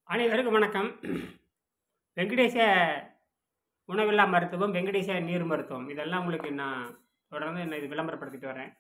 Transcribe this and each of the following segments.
அனைவருக்கும் வணக்கம் வெங்கடேச உணவில்லா மருத்துவம் வெங்கடேச நீர் மருத்துவம் இதெல்லாம் உங்களுக்கு நான் தொடர்ந்து நான் இது விளம்பரப்படுத்திட்டு வரேன்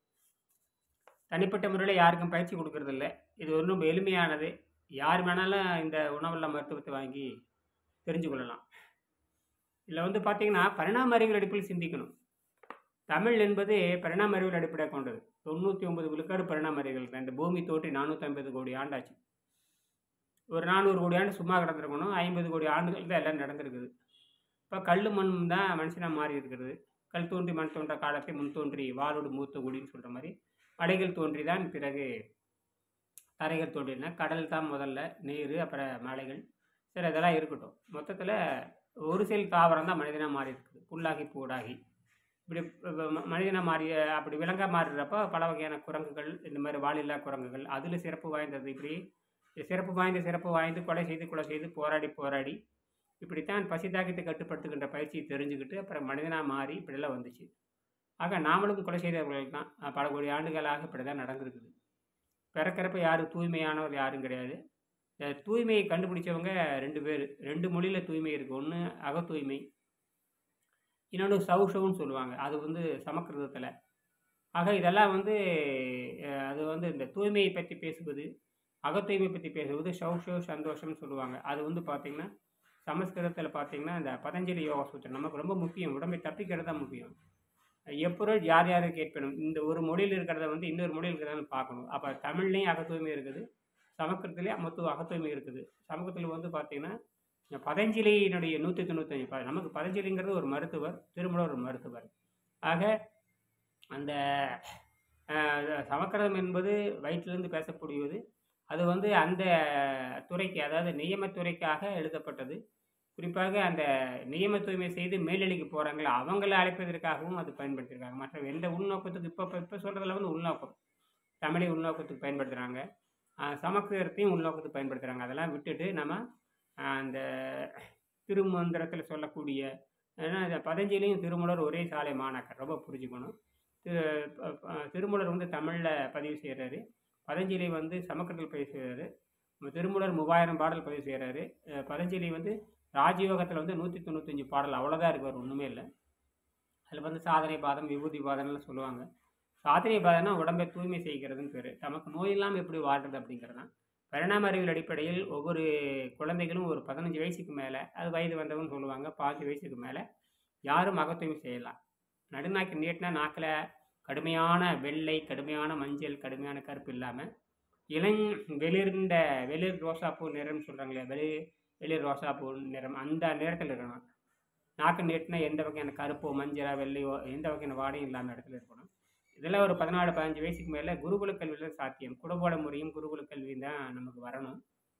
தனிப்பட்ட முறையில் யாருக்கும் பயிற்சி கொடுக்கறதில்ல இது ஒன்றும் எளிமையானது யார் வேணாலும் இந்த உணவில்லா மருத்துவத்தை வாங்கி தெரிஞ்சு கொள்ளலாம் இதில் வந்து பார்த்தீங்கன்னா பரிணாம அறிவியல் அடிப்படையில் சிந்திக்கணும் தமிழ் என்பது பரிணாம அறிவியல் அடிப்படையாக கொண்டது தொண்ணூற்றி ஒன்பது விழுக்காடு பரிணாம அறிவியல் தான் இந்த பூமி தோன்றி நானூற்றி ஐம்பது கோடி ஆண்டாச்சு ஒரு நானூறு கோடி ஆண்டு சும்மா கிடந்திருக்கணும் ஐம்பது கோடி ஆண்டுகள் தான் எல்லாம் நடந்திருக்குது இப்போ கல் மண் தான் மனுஷனாக மாறி இருக்கிறது கல் தோன்றி மண் தோன்ற காலத்தை முன் தோன்றி வாளோடு மூத்த குடின்னு சொல்கிற மாதிரி மலைகள் தோன்றி தான் பிறகு தரைகள் தோன்றின கடல் தான் முதல்ல நீர் அப்புறம் மலைகள் சரி அதெல்லாம் இருக்கட்டும் மொத்தத்தில் ஒரு செல் தாவரம் தான் மனிதனாக மாறி இருக்குது புல்லாகி பூடாகி இப்படி மனிதனாக மாறி அப்படி விலங்காக மாறுறப்போ பல வகையான குரங்குகள் இந்த மாதிரி வாலில்லா குரங்குகள் அதில் சிறப்பு வாய்ந்தது இப்படி சிறப்பு வாய்ந்த சிறப்பு வாய்ந்து கொலை செய்து கொலை செய்து போராடி போராடி இப்படித்தான் பசி தாக்கத்தை கட்டுப்படுத்துகின்ற பயிற்சியை தெரிஞ்சுக்கிட்டு அப்புறம் மனிதனாக மாறி இப்படியெல்லாம் வந்துச்சு ஆக நாமளும் கொலை செய்தவர்கள் தான் பல கோடி ஆண்டுகளாக இப்படி தான் நடந்திருக்குது பிறக்கிறப்ப யாரும் தூய்மையானவர் யாரும் கிடையாது இந்த தூய்மையை கண்டுபிடிச்சவங்க ரெண்டு பேர் ரெண்டு மொழியில் தூய்மை இருக்குது ஒன்று அகத்தூய்மை இன்னொன்று சௌஷவுன்னு சொல்லுவாங்க அது வந்து சமக்கிருதத்தில் ஆக இதெல்லாம் வந்து அது வந்து இந்த தூய்மையை பற்றி பேசுவது அகத்தூய்மை பற்றி பேசுவது சௌஷவ் சந்தோஷம்னு சொல்லுவாங்க அது வந்து பார்த்திங்கன்னா சமஸ்கிருதத்தில் பார்த்திங்கன்னா இந்த பதஞ்சலி யோகா சூத்திரம் நமக்கு ரொம்ப முக்கியம் உடம்பை தப்பிக்கிறது தான் முக்கியம் எப்பொருள் யார் யாரை கேட்கணும் இந்த ஒரு மொழியில் இருக்கிறத வந்து இன்னொரு மொழியில் இருக்கிறதான்னு பார்க்கணும் அப்போ தமிழ்லேயும் அகத்தூய்மை இருக்குது சமஸ்கிருதத்துலேயும் மொத்தம் அகத்தூய்மை இருக்குது சமூகத்தில் வந்து பார்த்திங்கன்னா பதஞ்சலியினுடைய நூற்றி தொண்ணூத்தஞ்சு ப நமக்கு பதஞ்சலிங்கிறது ஒரு மருத்துவர் திருமணம் ஒரு மருத்துவர் ஆக அந்த சமக்கிரதம் என்பது வயிற்றிலிருந்து பேசக்கூடியது அது வந்து அந்த துறைக்கு அதாவது நியமத்துறைக்காக எழுதப்பட்டது குறிப்பாக அந்த நியம தூய்மை செய்து மேல்நிலைக்கு போகிறாங்களோ அவங்கள அழைப்பதற்காகவும் அது பயன்படுத்தியிருக்காங்க மற்ற எந்த உள்நோக்கத்துக்கு இப்போ இப்போ சொல்கிறதுல வந்து உள்நோக்கம் தமிழை உள்நோக்கத்துக்கு பயன்படுத்துகிறாங்க சமஸ்கிருதத்தையும் உள்நோக்கத்துக்கு பயன்படுத்துகிறாங்க அதெல்லாம் விட்டுட்டு நம்ம அந்த திருமந்திரத்தில் சொல்லக்கூடிய ஏன்னா இந்த பதஞ்சலியும் திருமலர் ஒரே சாலை மாணாக்கர் ரொம்ப புரிஞ்சுக்கணும் திரு திருமலர் வந்து தமிழில் பதிவு செய்கிறாரு பதஞ்சலி வந்து சமக்கத்தில் பதிவு செய்கிறாரு திருமூலர் மூவாயிரம் பாடல் பதிவு செய்கிறாரு பதஞ்சலி வந்து ராஜயோகத்தில் வந்து நூற்றி தொண்ணூத்தஞ்சு பாடல் அவ்வளோதான் இருக்கு ஒன்றுமே இல்லை அதில் வந்து சாதனை பாதம் விபூதி பாதம்லாம் சொல்லுவாங்க சாதனை பாதம்னா உடம்பை தூய்மை செய்கிறதுன்னு பேர் நமக்கு நோய் இல்லாமல் எப்படி வாழ்கிறது அப்படிங்கிறது தான் பரிணாம அறிவியல் அடிப்படையில் ஒவ்வொரு குழந்தைகளும் ஒரு பதினஞ்சு வயசுக்கு மேலே அது வயது வந்தவங்க சொல்லுவாங்க பாஞ்சு வயசுக்கு மேலே யாரும் அகத்தூய்மை செய்யலாம் நடுநாக்கு நீட்டினா நாக்கில் கடுமையான வெள்ளை கடுமையான மஞ்சள் கடுமையான கருப்பு இல்லாமல் இளங் வெளிர்ந்த வெளிர் ரோசாப்பூ நிறம்னு சொல்கிறாங்களே வெளி வெளிர் ரோசாப்பூ நிறம் அந்த நிறத்தில் இருக்கணும் நாக்கு நீட்டினா எந்த வகையான கருப்போ மஞ்சளா வெள்ளையோ எந்த வகையான வாடையும் இல்லாமல் இடத்துல இருக்கணும் இதெல்லாம் ஒரு பதினாலு பதினஞ்சு வயசுக்கு மேலே குருகுல கல்வியில் சாத்தியம் குடும்போட முறையும் குருகுல கல்வி தான் நமக்கு வரணும்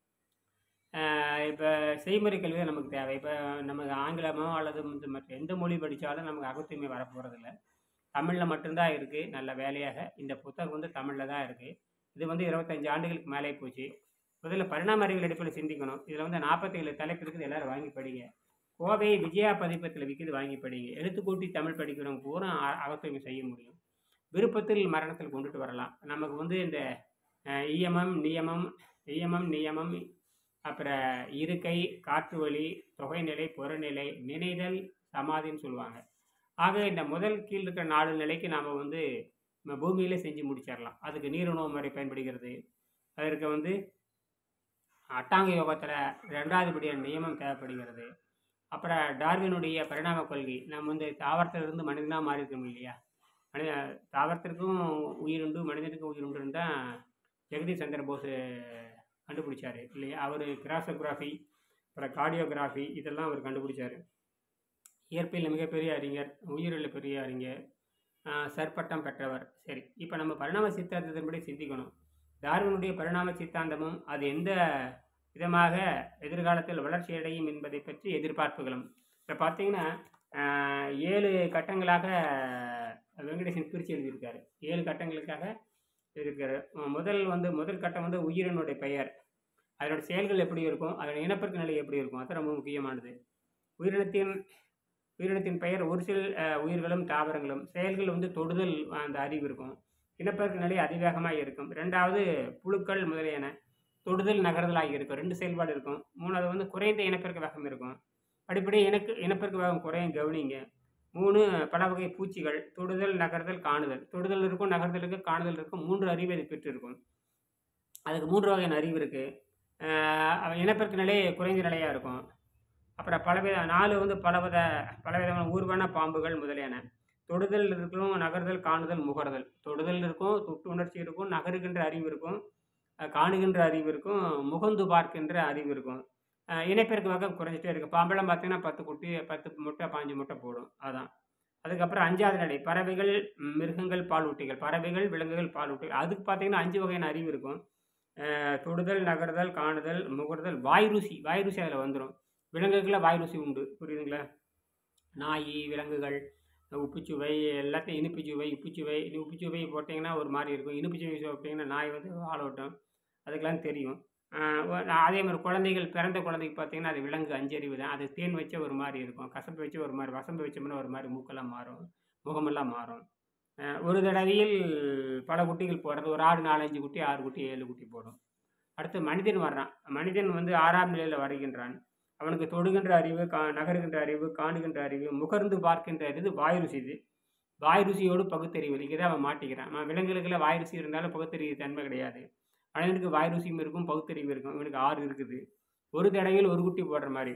இப்போ செய்முறை கல்வி தான் நமக்கு தேவை இப்போ நமக்கு ஆங்கிலமோ அல்லது மற்ற எந்த மொழி படித்தாலும் நமக்கு அகத்தூய்மை வரப்போகிறதில்ல தமிழில் மட்டும்தான் இருக்குது நல்ல வேலையாக இந்த புத்தகம் வந்து தமிழில் தான் இருக்குது இது வந்து இருபத்தஞ்சி ஆண்டுகளுக்கு மேலே போச்சு முதல்ல பரிணாம அறிவியல் அடிப்படையில் சிந்திக்கணும் இதில் வந்து நாற்பத்தேழு தலைப்பு இருக்குது எல்லோரும் வாங்கி படிங்க கோவை விஜயா பதிப்பத்தில் விற்கிது வாங்கி படிங்க எழுத்துக்கூட்டி தமிழ் படிக்கிறவங்க பூரா அகத்தூய்மை செய்ய முடியும் விருப்பத்தில் மரணத்தில் கொண்டுட்டு வரலாம் நமக்கு வந்து இந்த இயமம் நியமம் நியமம் நியமம் அப்புறம் இருக்கை காற்று வழி தொகைநிலை புறநிலை நினைதல் சமாதின்னு சொல்லுவாங்க ஆக இந்த முதல் கீழ் இருக்கிற நாலு நிலைக்கு நாம் வந்து நம்ம பூமியிலே செஞ்சு முடிச்சிடலாம் அதுக்கு நீருணவு முறை பயன்படுகிறது அதற்கு வந்து அட்டாங்க யோகத்தில் ரெண்டாவது படியான நியமம் தேவைப்படுகிறது அப்புறம் டார்வினுடைய பரிணாம கொள்கை நம்ம வந்து தாவரத்திலிருந்து மனிதனாக மாறி இருக்கணும் இல்லையா மனித தாவரத்திற்கும் உயிருண்டு மனிதனுக்கும் உயிருண்டுன்னு தான் ஜெகதீஷ் சந்திர போஸ் கண்டுபிடிச்சார் இல்லையா அவர் கிராசோகிராஃபி அப்புறம் கார்டியோகிராஃபி இதெல்லாம் அவர் கண்டுபிடிச்சார் இயற்பியலில் மிகப்பெரிய அறிஞர் உயிரில் பெரிய அறிஞர் சற்பட்டம் பெற்றவர் சரி இப்போ நம்ம பரிணாம சித்தாந்தத்தின்படி சிந்திக்கணும் டார்வினுடைய பரிணாம சித்தாந்தமும் அது எந்த விதமாக எதிர்காலத்தில் வளர்ச்சி அடையும் என்பதை பற்றி எதிர்பார்ப்புகளும் இப்போ பார்த்தீங்கன்னா ஏழு கட்டங்களாக வெங்கடேசன் பிரித்து எழுதியிருக்காரு ஏழு கட்டங்களுக்காக எழுதியிருக்காரு முதல் வந்து முதல் கட்டம் வந்து உயிரினுடைய பெயர் அதனோட செயல்கள் எப்படி இருக்கும் அதோட இனப்பெருக்க நிலை எப்படி இருக்கும் அது ரொம்ப முக்கியமானது உயிரினத்தின் உயிரினத்தின் பெயர் ஒரு சில உயிர்களும் தாவரங்களும் செயல்கள் வந்து தொடுதல் அந்த அறிவு இருக்கும் இனப்பெருக்க நிலை அதிவேகமாக இருக்கும் ரெண்டாவது புழுக்கள் முதலியன தொடுதல் நகர்தல் ஆகி இருக்கும் ரெண்டு செயல்பாடு இருக்கும் மூணாவது வந்து குறைந்த இனப்பெருக்க வேகம் இருக்கும் படிப்படி இனக்கு இனப்பெருக்க வேகம் குறையும் கவனிங்க மூணு பல வகை பூச்சிகள் தொடுதல் நகர்தல் காணுதல் தொடுதல் இருக்கும் நகர்தல் இருக்கும் காணுதல் இருக்கும் மூன்று அறிவு அது பெற்றிருக்கும் அதுக்கு மூன்று வகையான அறிவு இருக்குது இனப்பெருக்க நிலை குறைந்த நிலையாக இருக்கும் அப்புறம் பலவித நாலு வந்து பலவித பலவிதமான ஊர்வன பாம்புகள் முதலியன தொடுதல் இருக்கும் நகர்தல் காணுதல் முகர்தல் தொடுதல் இருக்கும் தொட்டு உணர்ச்சி இருக்கும் நகருகின்ற அறிவு இருக்கும் அஹ் காணுகின்ற அறிவு இருக்கும் முகந்து பார்க்கின்ற அறிவு இருக்கும் அஹ் இனப்பெருக்க வகை குறைஞ்சிட்டே இருக்குது பாம்பெல்லாம் பார்த்தீங்கன்னா பத்து குட்டி பத்து முட்டை பாஞ்சு முட்டை போடும் அதான் அதுக்கப்புறம் அஞ்சாவது நிலை பறவைகள் மிருகங்கள் பாலூட்டிகள் பறவைகள் விலங்குகள் பாலூட்டிகள் அதுக்கு பார்த்தீங்கன்னா அஞ்சு வகையான அறிவு இருக்கும் அஹ் தொடுதல் நகர்தல் காணுதல் முகர்தல் வாய் ருசி வாய் ருசி அதில் வந்துடும் விலங்குகளில் வாய் ருசி உண்டு புரியுதுங்களா நாய் விலங்குகள் உப்புச்சுவை எல்லாத்தையும் இனிப்புச்சுவை உப்புச்சுவை நீ உப்புச்சுவை போட்டிங்கன்னா ஒரு மாதிரி இருக்கும் இனிப்புச்சுவை போட்டிங்கன்னா நாய் வந்து வாழோட்டும் அதுக்கெல்லாம் தெரியும் ஆஹ் ஒ- அதே மாதிரி குழந்தைகள் பிறந்த குழந்தைக்கு பார்த்தீங்கன்னா அது விலங்கு அஞ்சறிவு தான் அது தேன் வச்ச ஒரு மாதிரி இருக்கும் கசப்பு வச்ச ஒரு மாதிரி வசம்பு வச்சோம்னா ஒரு மாதிரி மூக்கெல்லாம் மாறும் முகமெல்லாம் மாறும் ஆஹ் ஒரு தடவையில் பல குட்டிகள் போடுறது ஒரு ஆறு நாலஞ்சு குட்டி ஆறு குட்டி ஏழு குட்டி போடும் அடுத்து மனிதன் வர்றான் மனிதன் வந்து ஆறாம் நிலையில் வருகின்றான் அவனுக்கு தொடுகின்ற அறிவு கா நகருகின்ற அறிவு காணுகின்ற அறிவு முகர்ந்து பார்க்கின்ற அறிவு வாய் ருசி இது வாய் ருசியோடு பகுத்தறிவு இங்கே தான் அவன் மாட்டிக்கிறான் அவன் விலங்குகளுக்குள்ள வாய் ருசி இருந்தாலும் பகுத்தறிவு தன்மை கிடையாது மனிதனுக்கு வாய் ருசியும் இருக்கும் பகுத்தறிவு இருக்கும் இவனுக்கு ஆறு இருக்குது ஒரு தடவையில் ஒரு குட்டி போடுற மாதிரி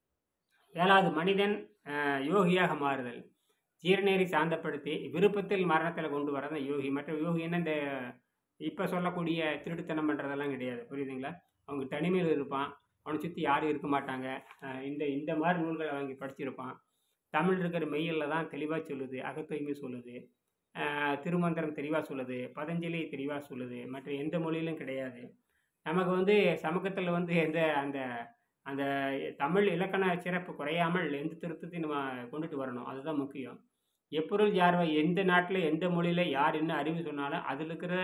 ஏழாவது மனிதன் ஆஹ், யோகியாக மாறுதல் ஜீரநேரி சாந்தப்படுத்தி விருப்பத்தில் மரணத்தில் கொண்டு வரது யோகி மற்ற யோகின்னா இந்த இப்போ சொல்லக்கூடிய திருட்டுத்தனம் பண்ணுறதெல்லாம் கிடையாது புரியுதுங்களா அவங்க தனிமையில் இருப்பான் அவனை சுற்றி யாரும் இருக்க மாட்டாங்க ஆஹ், இந்த இந்த மாதிரி நூல்களை வாங்கி படிச்சிருப்பான் தமிழ் இருக்கிற மெய்யில் தான் தெளிவாக சொல்லுது அகத்தூய்மை சொல்லுது ஆஹ், திருமந்திரம் தெளிவாக சொல்லுது பதஞ்சலி தெளிவாக சொல்லுது மற்ற எந்த மொழியிலும் கிடையாது நமக்கு வந்து சமூகத்தில் வந்து எந்த அந்த அந்த தமிழ் இலக்கண சிறப்பு குறையாமல் எந்த திருத்தத்தையும் நம்ம கொண்டுட்டு வரணும் அதுதான் முக்கியம் எப்பொருள் யார் எந்த நாட்டில் எந்த மொழியில் யார் என்ன அறிவு சொன்னாலும் அதில் இருக்கிற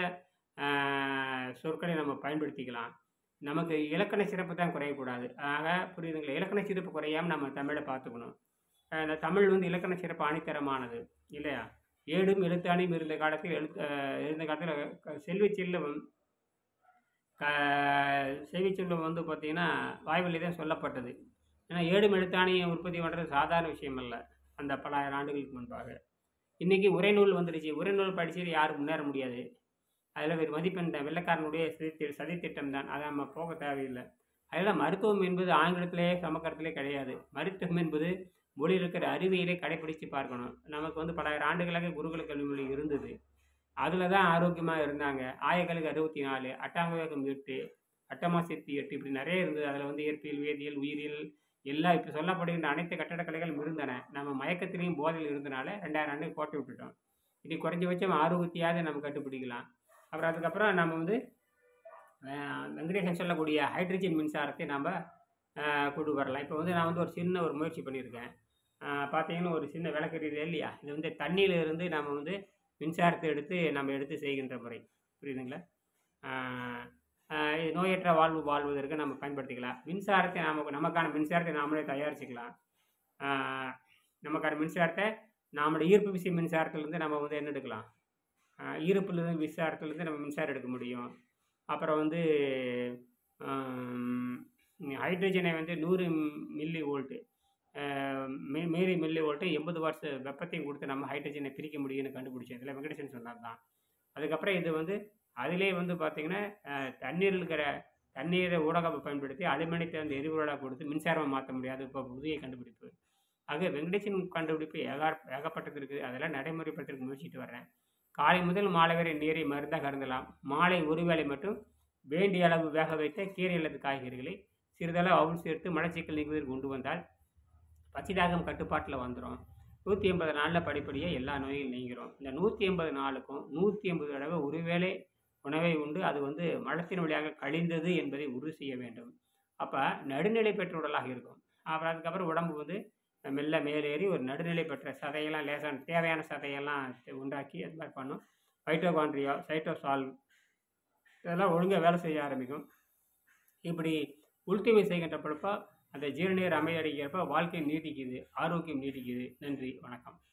ஆஹ், சொற்களை நம்ம பயன்படுத்திக்கலாம் நமக்கு இலக்கண சிறப்பு தான் குறையக்கூடாது ஆக புரியுதுங்களா இலக்கண சிறப்பு குறையாமல் நம்ம தமிழை பார்த்துக்கணும் ஆஹ், இந்த தமிழ் வந்து இலக்கண சிறப்பு அணித்தரமானது இல்லையா ஏடும் எழுத்தாணியும் இருந்த காலத்தில் எழுத்து ஆஹ், இருந்த காலத்தில் செல்வி செல்வம் க செவி செல்வம் வந்து பார்த்திங்கன்னா வாய்வழி தான் சொல்லப்பட்டது ஏன்னா ஏடும் எழுத்தாணியை உற்பத்தி பண்ணுறது சாதாரண விஷயம் அல்ல அந்த பலாயிரம் ஆண்டுகளுக்கு முன்பாக இன்றைக்கி உரைநூல் வந்துடுச்சு உரைநூல் படிச்சுட்டு யாரும் முன்னேற முடியாது அதில் ஒரு மதிப்பெண் தான் வெள்ளைக்காரனுடைய சதி சதித்திட்டம் தான் அதை நம்ம போக தேவையில்லை அதில் மருத்துவம் என்பது ஆங்கிலத்திலே சமக்கரத்திலே கிடையாது மருத்துவம் என்பது மொழியில் இருக்கிற அறிவியலை கடைப்பிடித்து பார்க்கணும் நமக்கு வந்து பலாயிரம் ஆண்டுகளாக குருகுல கல்வி மொழி இருந்தது அதில் தான் ஆரோக்கியமாக இருந்தாங்க ஆயக்கலுக்கு அறுபத்தி நாலு அட்டாங்கவேகம் எட்டு அட்டமாசித்தி எட்டு இப்படி நிறைய இருந்தது அதில் வந்து இயற்பியல் வேதியியல் உயிரியல் எல்லாம் இப்போ சொல்லப்படுகின்ற அனைத்து கட்டடக்கலைகளும் இருந்தன நம்ம மயக்கத்திலையும் போதையில் இருந்தனால ரெண்டாயிரம் ஆண்டு கோட்டை விட்டுட்டோம் இது குறைஞ்சபட்சம் ஆரோக்கியத்தையாவது நம்ம கண்டுபிடிக்கலாம் அப்புறம் அதுக்கப்புறம் நம்ம வந்து அஹ், வெங்கடேசன் சொல்லக்கூடிய ஹைட்ரஜன் மின்சாரத்தை நம்ம அஹ், கொண்டு வரலாம் இப்போ வந்து நான் வந்து ஒரு சின்ன ஒரு முயற்சி பண்ணியிருக்கேன் அஹ், பார்த்தீங்கன்னா ஒரு சின்ன விளக்கறியது இல்லையா இது வந்து தண்ணியில இருந்து நம்ம வந்து மின்சாரத்தை எடுத்து நம்ம எடுத்து செய்கின்ற முறை புரியுதுங்களா ஆஹ் ஆஹ் இது நோயற்ற வாழ்வு வாழ்வதற்கு நம்ம பயன்படுத்திக்கலாம் மின்சாரத்தை நமக்கு நமக்கான மின்சாரத்தை நாமளே தயாரிச்சுக்கலாம் ஆஹ் நமக்கான மின்சாரத்தை நம்மளோட ஈர்ப்பு விசை மின்சாரத்திலேருந்து நம்ம வந்து என்ன எடுக்கலாம் ஆஹ் ஈர்ப்புலேருந்து மின்சாரத்துலேருந்து நம்ம மின்சாரம் எடுக்க முடியும் அப்புறம் வந்து ஆம், ஹைட்ரஜனை வந்து நூறு மில்லி வோல்ட்டு மே மீறி மில்லி வோல்ட்டு எண்பது வாட்ஸ் வெப்பத்தையும் கொடுத்து நம்ம ஹைட்ரஜனை பிரிக்க முடியும்னு கண்டுபிடிச்சோம் இதில் வெங்கடேசன் சொன்னார் தான் அதுக்கப்புறம் இது வந்து அதிலே வந்து பார்த்திங்கன்னா அஹ், தண்ணீரில் இருக்கிற தண்ணீரை ஊடகம் பயன்படுத்தி அலுமினியத்தை வந்து எரிபொருளாக கொடுத்து மின்சாரமாக மாற்ற முடியாது இப்போ புதிய கண்டுபிடிப்பு ஆக வெங்கடேசன் கண்டுபிடிப்பு ஏகா ஏகப்பட்டது இருக்குது அதெல்லாம் நடைமுறைப்படுத்துறதுக்கு முயற்சிட்டு வர்றேன் காலை முதல் மாலை வரை நீரை மருந்தாக அருந்தலாம் மாலை ஒரு வேளை மட்டும் வேண்டிய அளவு வேக வைத்த கீரை அல்லது காய்கறிகளை சிறிதளவு அவுள் சேர்த்து மலச்சிக்கல் நீக்குவதற்கு கொண்டு வந்தால் பசிதாகம் கட்டுப்பாட்டில் வந்துடும் நூற்றி எண்பது நாளில் படிப்படியாக எல்லா நோயும் நீங்கிறோம் இந்த நூற்றி எண்பது நாளுக்கும் நூற்றி எண்பது தடவை ஒருவேளை உணவை உண்டு அது வந்து மலத்தின் வழியாக கழிந்தது என்பதை உறுதி செய்ய வேண்டும் அப்போ நடுநிலை பெற்ற உடலாக இருக்கும் அப்புறம் அதுக்கப்புறம் உடம்பு வந்து மெல்ல மேலேறி ஒரு நடுநிலை பெற்ற சதையெல்லாம் லேசான தேவையான சதையெல்லாம் உண்டாக்கி அது மாதிரி பண்ணும் ஃபைட்டோகான்ட்ரியா சைட்டோசால் இதெல்லாம் ஒழுங்காக வேலை செய்ய ஆரம்பிக்கும் இப்படி உள்துமை செய்கின்ற பொழுப்போ அந்த ஜீரநீர் அமையடைக்கிறப்ப வாழ்க்கை நீடிக்குது ஆரோக்கியம் நீடிக்குது நன்றி வணக்கம்